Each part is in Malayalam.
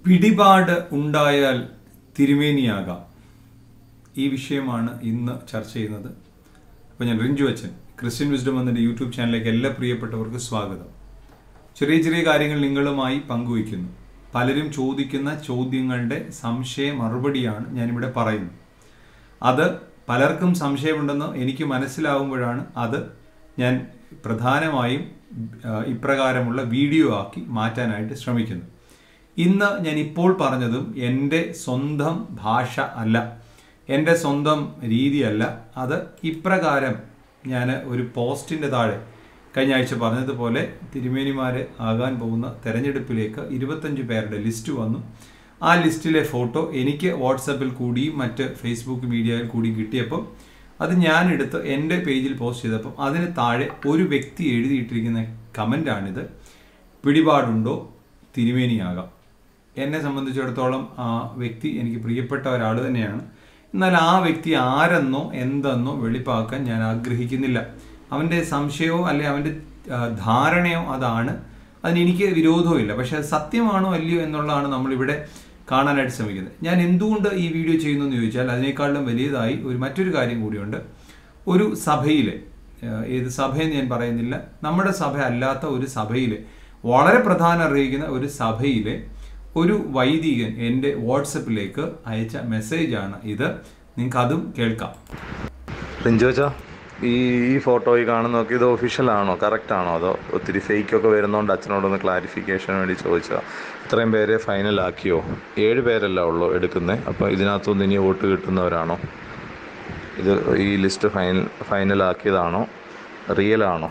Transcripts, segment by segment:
പിടിപാട് ഉണ്ടായാൽ തിരുമേനിയാകാം ഈ വിഷയമാണ് ഇന്ന് ചർച്ച ചെയ്യുന്നത് അപ്പോൾ ഞാൻ റിഞ്ചു അച്ഛൻ ക്രിസ്ത്യൻ വിസ്ഡം എന്നതിൻ്റെ യൂട്യൂബ് ചാനലിലേക്ക് എല്ലാ പ്രിയപ്പെട്ടവർക്ക് സ്വാഗതം ചെറിയ ചെറിയ കാര്യങ്ങൾ നിങ്ങളുമായി പങ്കുവയ്ക്കുന്നു പലരും ചോദിക്കുന്ന ചോദ്യങ്ങളുടെ സംശയ മറുപടിയാണ് ഞാനിവിടെ പറയുന്നത് അത് പലർക്കും സംശയമുണ്ടെന്ന് എനിക്ക് മനസ്സിലാവുമ്പോഴാണ് അത് ഞാൻ പ്രധാനമായും ആ, ഇപ്രകാരമുള്ള വീഡിയോ ആക്കി മാറ്റാനായിട്ട് ശ്രമിക്കുന്നത് ഇന്ന് ഞാൻ ഇപ്പോൾ പറഞ്ഞതും എൻ്റെ സ്വന്തം ഭാഷ അല്ല എൻ്റെ സ്വന്തം രീതിയല്ല അത് ഇപ്രകാരം ഞാൻ ഒരു പോസ്റ്റിൻ്റെ താഴെ കഴിഞ്ഞ ആഴ്ച പറഞ്ഞതുപോലെ തിരുമേനിമാർ ആകാൻ പോകുന്ന തെരഞ്ഞെടുപ്പിലേക്ക് ഇരുപത്തഞ്ച് പേരുടെ ലിസ്റ്റ് വന്നു ആ ലിസ്റ്റിലെ ഫോട്ടോ എനിക്ക് വാട്സപ്പിൽ കൂടിയും മറ്റ് ഫേസ്ബുക്ക് മീഡിയയിൽ കൂടി കിട്ടിയപ്പോൾ അത് ഞാൻ എടുത്ത് എൻ്റെ പേജിൽ പോസ്റ്റ് ചെയ്തപ്പം അതിന് താഴെ ഒരു വ്യക്തി എഴുതിയിട്ടിരിക്കുന്ന കമൻ്റാണിത് പിടിപാടുണ്ടോ തിരുമേനിയാകാം എന്നെ സംബന്ധിച്ചിടത്തോളം ആ വ്യക്തി എനിക്ക് പ്രിയപ്പെട്ട ഒരാൾ തന്നെയാണ് എന്നാൽ ആ വ്യക്തി ആരെന്നോ എന്തെന്നോ വെളിപ്പാക്കാൻ ഞാൻ ആഗ്രഹിക്കുന്നില്ല അവൻ്റെ സംശയമോ അല്ലെ അവൻ്റെ ആ, ധാരണയോ അതാണ് അതിന് എനിക്ക് വിരോധവുമില്ല പക്ഷെ അത് സത്യമാണോ അല്ലയോ എന്നുള്ളതാണ് നമ്മളിവിടെ കാണാനായിട്ട് ശ്രമിക്കുന്നത് ഞാൻ എന്തുകൊണ്ട് ഈ വീഡിയോ ചെയ്യുന്നു എന്ന് ചോദിച്ചാൽ അതിനേക്കാളും വലിയതായി ഒരു മറ്റൊരു കാര്യം കൂടിയുണ്ട് ഒരു സഭയിലെ ഏഹ് ഏത് സഭയെന്ന് ഞാൻ പറയുന്നില്ല നമ്മുടെ സഭ അല്ലാത്ത ഒരു സഭയിലെ വളരെ പ്രധാനം അറിയിക്കുന്ന ഒരു സഭയിലെ ഒരു വൈദികൻ എൻ്റെ വാട്സപ്പിലേക്ക് അയച്ച മെസ്സേജാണ് ഇത് നിങ്ങൾക്ക് അതും കേൾക്കാം റിഞ്ചോച്ചാ ഈ ഈ ഫോട്ടോ ഈ കാണുന്നതൊക്കെ ഇത് ഒഫീഷ്യൽ ആണോ കറക്റ്റ് ആണോ അതോ ഒത്തിരി ഫേക്ക് ഒക്കെ വരുന്നതുകൊണ്ട് അച്ഛനോടൊന്ന് ക്ലാരിഫിക്കേഷന് വേണ്ടി ചോദിച്ചതാ ഇത്രയും പേരെ ഫൈനൽ ആക്കിയോ ഏഴ് പേരല്ല ഉള്ളൂ എടുക്കുന്നത് അപ്പോൾ ഇതിനകത്തുനിന്ന് ഇനി വോട്ട് കിട്ടുന്നവരാണോ ഇത് ഈ ലിസ്റ്റ് ഫൈനൽ ഫൈനൽ ആക്കിയതാണോ റിയൽ ആണോ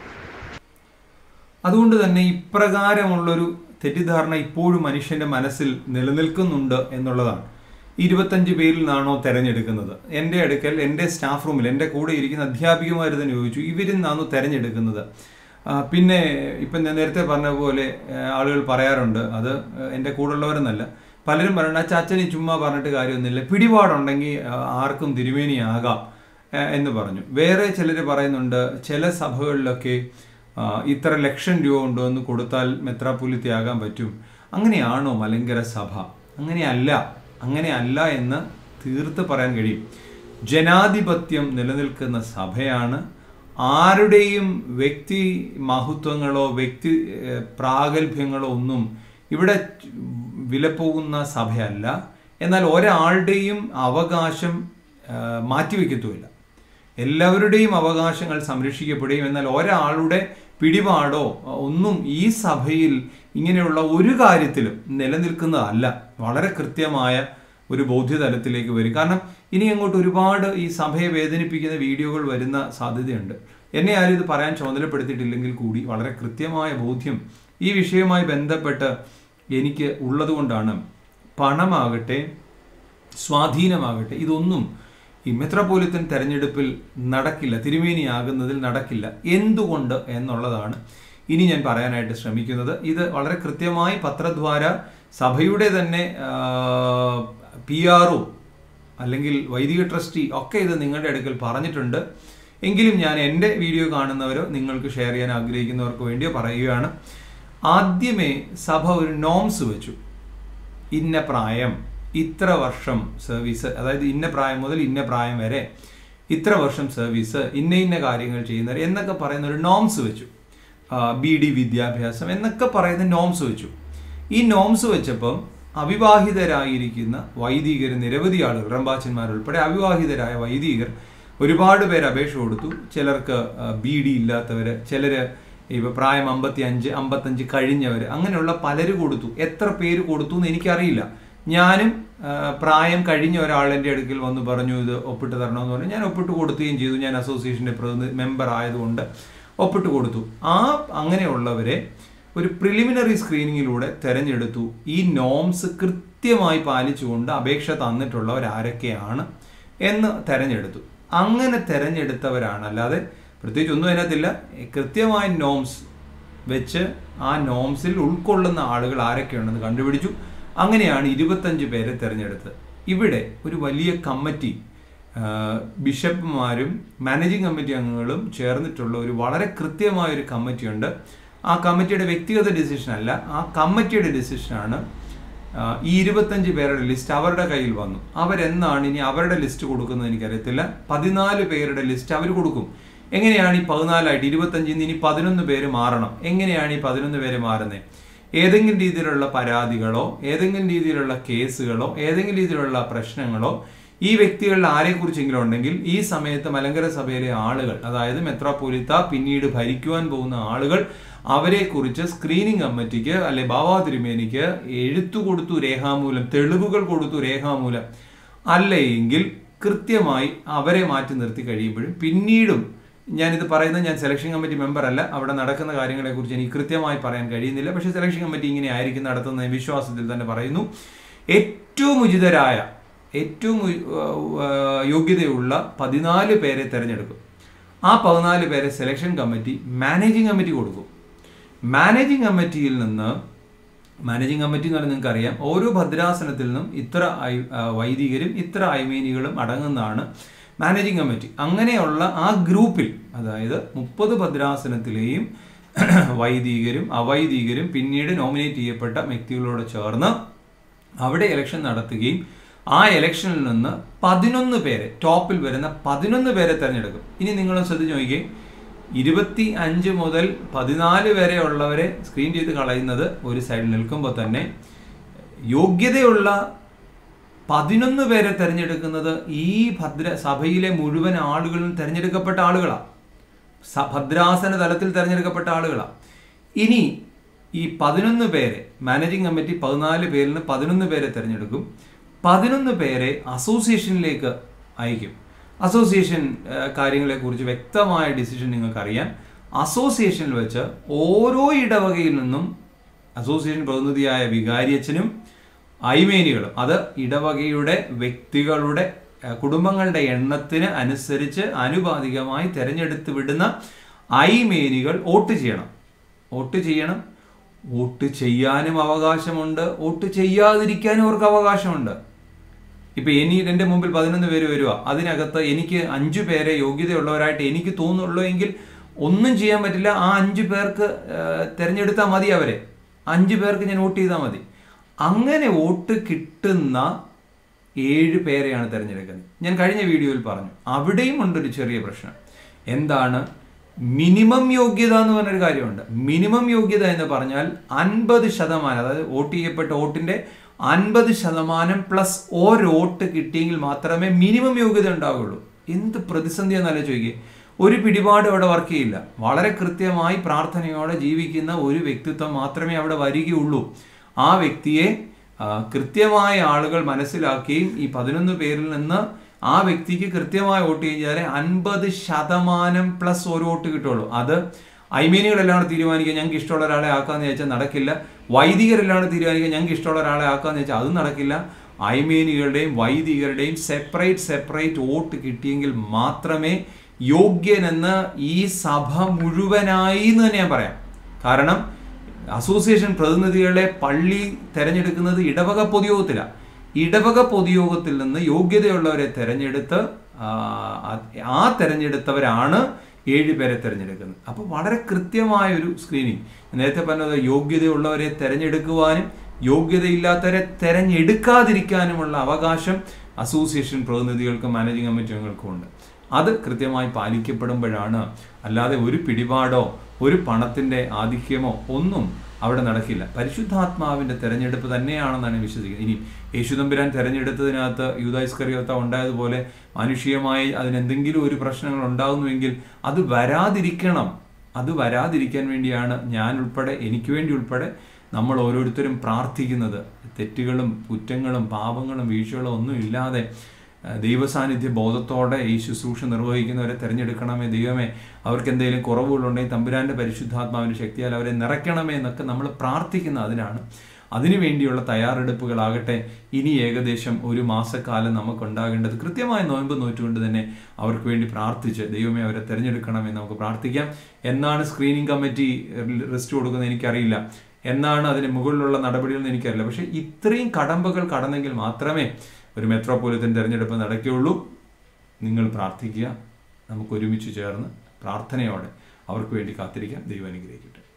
അതുകൊണ്ട് തന്നെ ഇപ്രകാരമുള്ളൊരു തെറ്റിദ്ധാരണ ഇപ്പോഴും മനുഷ്യന്റെ മനസ്സിൽ നിലനിൽക്കുന്നുണ്ട് എന്നുള്ളതാണ് ഇരുപത്തഞ്ച് പേരിൽ നിന്നാണോ തെരഞ്ഞെടുക്കുന്നത് എൻ്റെ അടുക്കൽ എൻ്റെ സ്റ്റാഫ് റൂമിൽ എൻ്റെ കൂടെ ഇരിക്കുന്ന അധ്യാപികമാർ തന്നെ ചോദിച്ചു ഇവരിൽ നിന്നാണോ തെരഞ്ഞെടുക്കുന്നത് ആ, പിന്നെ ഇപ്പം ഞാൻ നേരത്തെ പറഞ്ഞ പോലെ ആ, ആളുകൾ പറയാറുണ്ട് അത് ആ, എൻ്റെ കൂടെയുള്ളവരെന്നല്ല പലരും പറയുന്നത് അച്ഛൻ അച്ഛൻ ഈ ചുമ്മാ പറഞ്ഞിട്ട് കാര്യമൊന്നുമില്ല പിടിപാടുണ്ടെങ്കിൽ ആ, ആർക്കും തിരുമേനിയാകാം ആ, എന്ന് പറഞ്ഞു വേറെ ചിലർ പറയുന്നുണ്ട് ചില സഭകളിലൊക്കെ ആ, ഇത്ര ലക്ഷം രൂപ കൊണ്ടുവന്ന് കൊടുത്താൽ മെത്രാപ്പൊലിത്തയാകാൻ പറ്റും അങ്ങനെയാണോ മലങ്കര സഭ അങ്ങനെയല്ല അങ്ങനെയല്ല എന്ന് തീർത്ത് പറയാൻ കഴിയും ജനാധിപത്യം നിലനിൽക്കുന്ന സഭയാണ് ആരുടെയും വ്യക്തി മഹത്വങ്ങളോ വ്യക്തി ഏഹ്, പ്രാഗൽഭ്യങ്ങളോ ഒന്നും ഇവിടെ വിലപ്പോകുന്ന സഭയല്ല എന്നാൽ ഒരാളുടെയും അവകാശം ഏഹ്, മാറ്റിവെക്കത്തുമില്ല എല്ലാവരുടെയും അവകാശങ്ങൾ സംരക്ഷിക്കപ്പെടുകയും എന്നാൽ ഒരാളുടെ പിടിപാടോ ഒന്നും ഈ സഭയിൽ ഇങ്ങനെയുള്ള ഒരു കാര്യത്തിലും നിലനിൽക്കുന്നതല്ല വളരെ കൃത്യമായ ഒരു ബോധ്യതലത്തിലേക്ക് വരും കാരണം ഇനി അങ്ങോട്ട് ഒരുപാട് ഈ സഭയെ വേദനിപ്പിക്കുന്ന വീഡിയോകൾ വരുന്ന സാധ്യതയുണ്ട് എന്നെ ആരും ഇത് പറയാൻ ചുമതലപ്പെടുത്തിയിട്ടില്ലെങ്കിൽ കൂടി വളരെ കൃത്യമായ ബോധ്യം ഈ വിഷയവുമായി ബന്ധപ്പെട്ട് എനിക്ക് ഉള്ളതുകൊണ്ടാണ് പണമാകട്ടെ സ്വാധീനമാകട്ടെ ഇതൊന്നും ഈ മെത്രോപൊലിത്തൻ തെരഞ്ഞെടുപ്പിൽ നടക്കില്ല തിരുമേനിയാകുന്നതിൽ നടക്കില്ല എന്തുകൊണ്ട് എന്നുള്ളതാണ് ഇനി ഞാൻ പറയാനായിട്ട് ശ്രമിക്കുന്നത് ഇത് വളരെ കൃത്യമായി പത്രദ്വാര സഭയുടെ തന്നെ പി ആർ അല്ലെങ്കിൽ വൈദിക ട്രസ്റ്റി ഒക്കെ ഇത് നിങ്ങളുടെ അടുക്കൽ പറഞ്ഞിട്ടുണ്ട് എങ്കിലും ഞാൻ എൻ്റെ വീഡിയോ കാണുന്നവരോ നിങ്ങൾക്ക് ഷെയർ ചെയ്യാൻ ആഗ്രഹിക്കുന്നവർക്ക് വേണ്ടിയോ പറയുകയാണ് ആദ്യമേ സഭ ഒരു നോംസ് വെച്ചു ഇന്ന പ്രായം ഇത്ര വർഷം സർവീസ് അതായത് ഇന്ന പ്രായം മുതൽ ഇന്ന പ്രായം വരെ ഇത്ര വർഷം സർവീസ് ഇന്ന ഇന്ന കാര്യങ്ങൾ ചെയ്യുന്നവർ എന്നൊക്കെ പറയുന്ന ഒരു നോംസ് വെച്ചു ബി ഡി വിദ്യാഭ്യാസം എന്നൊക്കെ പറയുന്ന നോംസ് വെച്ചു ഈ നോംസ് വെച്ചപ്പം അവിവാഹിതരായിരിക്കുന്ന വൈദികർ നിരവധി ആളുകൾ റംബാച്ചന്മാർ ഉൾപ്പെടെ അവിവാഹിതരായ വൈദികർ ഒരുപാട് പേര് അപേക്ഷ കൊടുത്തു ചിലർക്ക് ബി ഡി ഇല്ലാത്തവര് ചിലര് ഇപ്പൊ പ്രായം അമ്പത്തി അഞ്ച് അമ്പത്തഞ്ച് കഴിഞ്ഞവർ അങ്ങനെയുള്ള പലര് കൊടുത്തു എത്ര പേര് കൊടുത്തു എന്ന് എനിക്കറിയില്ല ഞാനും ആ, പ്രായം കഴിഞ്ഞ ഒരാൾ എൻ്റെ അടുക്കൽ വന്ന് പറഞ്ഞു ഇത് ഒപ്പിട്ട് തരണമെന്ന് പറഞ്ഞു ഞാൻ ഒപ്പിട്ട് കൊടുക്കുകയും ചെയ്തു ഞാൻ അസോസിയേഷൻ്റെ പ്രതിനിധി മെമ്പർ ആയതുകൊണ്ട് ഒപ്പിട്ട് കൊടുത്തു ആ അങ്ങനെയുള്ളവരെ ഒരു പ്രിലിമിനറി സ്ക്രീനിങ്ങിലൂടെ തെരഞ്ഞെടുത്തു ഈ നോംസ് കൃത്യമായി പാലിച്ചുകൊണ്ട് അപേക്ഷ തന്നിട്ടുള്ളവർ ആരൊക്കെയാണ് എന്ന് തെരഞ്ഞെടുത്തു അങ്ങനെ തെരഞ്ഞെടുത്തവരാണ് അല്ലാതെ പ്രത്യേകിച്ച് ഒന്നും അതിനകത്തില്ല കൃത്യമായ നോംസ് വെച്ച് ആ നോംസിൽ ഉൾക്കൊള്ളുന്ന ആളുകൾ ആരൊക്കെയുണ്ടെന്ന് കണ്ടുപിടിച്ചു അങ്ങനെയാണ് ഇരുപത്തഞ്ച് പേരെ തിരഞ്ഞെടുത്തത് ഇവിടെ ഒരു വലിയ കമ്മിറ്റി ആ, ബിഷപ്പുമാരും മാനേജിംഗ് കമ്മിറ്റി അംഗങ്ങളും ചേർന്നിട്ടുള്ള ഒരു വളരെ കൃത്യമായ ഒരു കമ്മിറ്റിയുണ്ട് ആ കമ്മിറ്റിയുടെ വ്യക്തിഗത ഡിസിഷൻ അല്ല ആ കമ്മിറ്റിയുടെ ഡിസിഷനാണ് ആ, ഈ ഇരുപത്തഞ്ച് പേരുടെ ലിസ്റ്റ് അവരുടെ കയ്യിൽ വന്നു അവരെന്നാണ് ഇനി അവരുടെ ലിസ്റ്റ് കൊടുക്കുന്നത് എനിക്കറിയത്തില്ല പതിനാല് പേരുടെ ലിസ്റ്റ് അവർ കൊടുക്കും എങ്ങനെയാണ് ഈ പതിനാലായിട്ട് ഇരുപത്തഞ്ചിൽ നിന്ന് ഇനി പതിനൊന്ന് പേര് മാറണം എങ്ങനെയാണ് ഈ പതിനൊന്ന് പേര് മാറുന്നത് ഏതെങ്കിലും രീതിയിലുള്ള പരാതികളോ ഏതെങ്കിലും രീതിയിലുള്ള കേസുകളോ ഏതെങ്കിലും രീതിയിലുള്ള പ്രശ്നങ്ങളോ ഈ വ്യക്തികളിൽ ആരെക്കുറിച്ചെങ്കിലും ഉണ്ടെങ്കിൽ ഈ സമയത്ത് മലങ്കര സഭയിലെ ആളുകൾ അതായത് മെത്രാപ്പൊലിത്ത പിന്നീട് ഭരിക്കുവാൻ പോകുന്ന ആളുകൾ അവരെക്കുറിച്ച് സ്ക്രീനിങ് കമ്മിറ്റിക്ക് അല്ലെ ബാബാ തിരുമേനിക്ക് എഴുത്തു കൊടുത്തു രേഖാമൂലം തെളിവുകൾ കൊടുത്തു രേഖാമൂലം അല്ലെങ്കിൽ കൃത്യമായി അവരെ മാറ്റി നിർത്തി കഴിയുമ്പോഴും പിന്നീടും ഞാനിത് പറയുന്നത് ഞാൻ സെലക്ഷൻ കമ്മിറ്റി മെമ്പർ അല്ല അവിടെ നടക്കുന്ന കാര്യങ്ങളെക്കുറിച്ച് എനിക്ക് കൃത്യമായി പറയാൻ കഴിയുന്നില്ല പക്ഷേ സെലക്ഷൻ കമ്മിറ്റി ഇങ്ങനെ ആയിരിക്കും നടത്തുന്ന വിശ്വാസത്തിൽ തന്നെ പറയുന്നു ഏറ്റവും ഉചിതരായ ഏറ്റവും ഉ- ആ, യോഗ്യതയുള്ള പതിനാല് പേരെ തിരഞ്ഞെടുക്കും ആ പതിനാല് പേരെ സെലക്ഷൻ കമ്മിറ്റി മാനേജിംഗ് കമ്മിറ്റി കൊടുക്കും മാനേജിംഗ് കമ്മിറ്റിയിൽ നിന്ന് മാനേജിംഗ് കമ്മിറ്റി എന്ന് പറഞ്ഞാൽ നിങ്ങൾക്ക് അറിയാം ഓരോ ഭദ്രാസനത്തിൽ നിന്നും ഇത്ര ഐ- ആ, വൈദികരും ഇത്ര ഐമേനികളും അടങ്ങുന്നതാണ് മാനേജിംഗ് കമ്മിറ്റി അങ്ങനെയുള്ള ആ ഗ്രൂപ്പിൽ അതായത് മുപ്പത് ഭദ്രാസനത്തിലെയും വൈദികരും അവൈദികരും പിന്നീട് നോമിനേറ്റ് ചെയ്യപ്പെട്ട വ്യക്തികളോട് ചേർന്ന് അവിടെ ഇലക്ഷൻ നടത്തുകയും ആ ഇലക്ഷനിൽ നിന്ന് പതിനൊന്ന് പേരെ ടോപ്പിൽ വരുന്ന പതിനൊന്ന് പേരെ തിരഞ്ഞെടുക്കും ഇനി നിങ്ങൾ ശ്രദ്ധിച്ച് നോക്കിയേ ഇരുപത്തി അഞ്ച് മുതൽ പതിനാല് വരെ ഉള്ളവരെ സ്ക്രീൻ ചെയ്ത് കളയുന്നത് ഒരു സൈഡിൽ നിൽക്കുമ്പോൾ തന്നെ യോഗ്യതയുള്ള പതിനൊന്ന് പേരെ തിരഞ്ഞെടുക്കുന്നത് ഈ ഭദ്ര സഭയിലെ മുഴുവൻ ആളുകളും തിരഞ്ഞെടുക്കപ്പെട്ട ആളുകളാണ് സ- ഭദ്രാസന തലത്തിൽ തിരഞ്ഞെടുക്കപ്പെട്ട ആളുകളാണ് ഇനി ഈ പതിനൊന്ന് പേരെ മാനേജിംഗ് കമ്മിറ്റി പതിനാല് പേരിൽ നിന്ന് പതിനൊന്ന് പേരെ തിരഞ്ഞെടുക്കും പതിനൊന്ന് പേരെ അസോസിയേഷനിലേക്ക് അയക്കും അസോസിയേഷൻ ഏഹ്, കാര്യങ്ങളെക്കുറിച്ച് വ്യക്തമായ ഡിസിഷൻ നിങ്ങൾക്കറിയാം അസോസിയേഷനിൽ വെച്ച് ഓരോ ഇടവകയിൽ നിന്നും അസോസിയേഷൻ പ്രതിനിധിയായ വികാരിയച്ഛനും ഐമേനികളും അത് ഇടവകയുടെ വ്യക്തികളുടെ ഏഹ്, കുടുംബങ്ങളുടെ എണ്ണത്തിന് അനുസരിച്ച് ആനുപാതികമായി തിരഞ്ഞെടുത്ത് വിടുന്ന ഐമേനികൾ വോട്ട് ചെയ്യണം വോട്ട് ചെയ്യണം വോട്ട് ചെയ്യാനും അവകാശമുണ്ട് വോട്ട് ചെയ്യാതിരിക്കാനും അവർക്ക് അവകാശമുണ്ട് ഇപ്പൊ ഇനി എൻ്റെ മുമ്പിൽ പതിനൊന്ന് പേര് വരിക അതിനകത്ത് എനിക്ക് അഞ്ചു പേരെ യോഗ്യതയുള്ളവരായിട്ട് എനിക്ക് തോന്നുള്ളൂ എങ്കിൽ ഒന്നും ചെയ്യാൻ പറ്റില്ല ആ അഞ്ചു പേർക്ക് ഏഹ്, തിരഞ്ഞെടുത്താൽ മതി അവരെ അഞ്ചു പേർക്ക് ഞാൻ വോട്ട് ചെയ്താൽ മതി അങ്ങനെ വോട്ട് കിട്ടുന്ന ഏഴ് പേരെയാണ് തിരഞ്ഞെടുക്കുന്നത് ഞാൻ കഴിഞ്ഞ വീഡിയോയിൽ പറഞ്ഞു അവിടെയും ഉണ്ടൊരു ചെറിയ പ്രശ്നം എന്താണ് മിനിമം യോഗ്യത എന്ന് പറഞ്ഞൊരു കാര്യമുണ്ട് മിനിമം യോഗ്യത എന്ന് പറഞ്ഞാൽ അൻപത് ശതമാനം അതായത് വോട്ട് ചെയ്യപ്പെട്ട വോട്ടിന്റെ അൻപത് ശതമാനം പ്ലസ് ഒരു വോട്ട് കിട്ടിയെങ്കിൽ മാത്രമേ മിനിമം യോഗ്യത ഉണ്ടാവുകയുള്ളൂ എന്ത് പ്രതിസന്ധി എന്നല്ല ചോദിക്കുക ഒരു പിടിപാട് അവിടെ വർക്ക് ചെയ്യില്ല വളരെ കൃത്യമായി പ്രാർത്ഥനയോടെ ജീവിക്കുന്ന ഒരു വ്യക്തിത്വം മാത്രമേ അവിടെ വരികയുള്ളൂ ആ വ്യക്തിയെ ആ, കൃത്യമായ ആളുകൾ മനസ്സിലാക്കുകയും ഈ പതിനൊന്ന് പേരിൽ നിന്ന് ആ വ്യക്തിക്ക് കൃത്യമായി വോട്ട് ചെയ്താലേ അൻപത് ശതമാനം പ്ലസ് ഒരു വോട്ട് കിട്ടുള്ളൂ അത് ഐമേനികളെല്ലാം തീരുമാനിക്കുക ഞങ്ങൾക്ക് ഇഷ്ടമുള്ള ഒരാളെ ആക്കാന്ന് ചോദിച്ചാൽ നടക്കില്ല വൈദികരെല്ലാം തീരുമാനിക്കുക ഞങ്ങൾക്ക് ഇഷ്ടമുള്ള ഒരാളെ ആക്കാന്ന് ചോദിച്ചാൽ അതും നടക്കില്ല ഐമേനികളുടെയും വൈദികരുടെയും സെപ്പറേറ്റ് സെപ്പറേറ്റ് വോട്ട് കിട്ടിയെങ്കിൽ മാത്രമേ യോഗ്യനെന്ന് ഈ സഭ മുഴുവനായി എന്ന് തന്നെ ഞാൻ പറയാം കാരണം അസോസിയേഷൻ പ്രതിനിധികളെ പള്ളി തെരഞ്ഞെടുക്കുന്നത് ഇടവക പൊതുയോഗത്തിലാണ് ഇടവക പൊതുയോഗത്തിൽ നിന്ന് യോഗ്യതയുള്ളവരെ തെരഞ്ഞെടുത്ത് ആ, ആ തെരഞ്ഞെടുത്തവരാണ് ഏഴ് പേരെ തിരഞ്ഞെടുക്കുന്നത് അപ്പോൾ വളരെ കൃത്യമായ ഒരു സ്ക്രീനിങ് നേരത്തെ പറഞ്ഞത് യോഗ്യതയുള്ളവരെ തിരഞ്ഞെടുക്കുവാനും യോഗ്യതയില്ലാത്തവരെ തിരഞ്ഞെടുക്കാതിരിക്കാനുമുള്ള അവകാശം അസോസിയേഷൻ പ്രതിനിധികൾക്കും മാനേജിംഗ് കമ്മിറ്റി അംഗങ്ങൾക്കും ഉണ്ട് അത് കൃത്യമായി പാലിക്കപ്പെടുമ്പോഴാണ് അല്ലാതെ ഒരു പിടിപാടോ ഒരു പണത്തിന്റെ ആധിക്യമോ ഒന്നും അവിടെ നടക്കില്ല പരിശുദ്ധാത്മാവിന്റെ തെരഞ്ഞെടുപ്പ് തന്നെയാണെന്നാണ് ഞാൻ വിശ്വസിക്കുന്നത് ഇനി യേശുദമ്പുരാൻ തെരഞ്ഞെടുത്തതിനകത്ത് യൂതായിസ്കറിയൊത്ത ഉണ്ടായതുപോലെ മാനുഷികമായി അതിനെന്തെങ്കിലും ഒരു പ്രശ്നങ്ങൾ ഉണ്ടാകുന്നുവെങ്കിൽ അത് വരാതിരിക്കണം അത് വരാതിരിക്കാൻ വേണ്ടിയാണ് ഞാൻ ഉൾപ്പെടെ എനിക്ക് വേണ്ടി ഉൾപ്പെടെ നമ്മൾ ഓരോരുത്തരും പ്രാർത്ഥിക്കുന്നത് തെറ്റുകളും കുറ്റങ്ങളും പാപങ്ങളും വീഴ്ചകളും ഒന്നും ഇല്ലാതെ ആ, ദൈവസാന്നിധ്യ ബോധത്തോടെ ഈ ശുശ്രൂഷ നിർവഹിക്കുന്നവരെ തിരഞ്ഞെടുക്കണമേ ദൈവമേ അവർക്ക് എന്തെങ്കിലും കുറവുകളുണ്ടെങ്കിൽ തമ്പുരാന്റെ പരിശുദ്ധാത്മാവിന്റെ ശക്തിയാൽ അവരെ നിറയ്ക്കണമേ എന്നൊക്കെ നമ്മൾ പ്രാർത്ഥിക്കുന്ന അതിനാണ് അതിനു വേണ്ടിയുള്ള തയ്യാറെടുപ്പുകളാകട്ടെ ഇനി ഏകദേശം ഒരു മാസക്കാലം നമുക്കുണ്ടാകേണ്ടത് കൃത്യമായ നോയമ്പ് നോറ്റുകൊണ്ട് തന്നെ അവർക്ക് വേണ്ടി പ്രാർത്ഥിച്ച് ദൈവമേ അവരെ തിരഞ്ഞെടുക്കണമെന്ന് നമുക്ക് പ്രാർത്ഥിക്കാം എന്നാണ് സ്ക്രീനിങ് കമ്മിറ്റി റിസ്റ്റ് കൊടുക്കുന്നത് എനിക്കറിയില്ല എന്നാണ് അതിന് മുകളിലുള്ള നടപടികളെന്ന് എനിക്കറിയില്ല പക്ഷേ ഇത്രയും കടമ്പകൾ കടന്നെങ്കിൽ മാത്രമേ ഒരു മെത്രോപൊളിത്തൻ തിരഞ്ഞെടുപ്പ് നടക്കുകയുള്ളൂ നിങ്ങൾ പ്രാർത്ഥിക്കുക നമുക്ക് ഒരുമിച്ച് ചേർന്ന് പ്രാർത്ഥനയോടെ അവർക്ക് വേണ്ടി കാത്തിരിക്കാം ദൈവം അനുഗ്രഹിക്കട്ടെ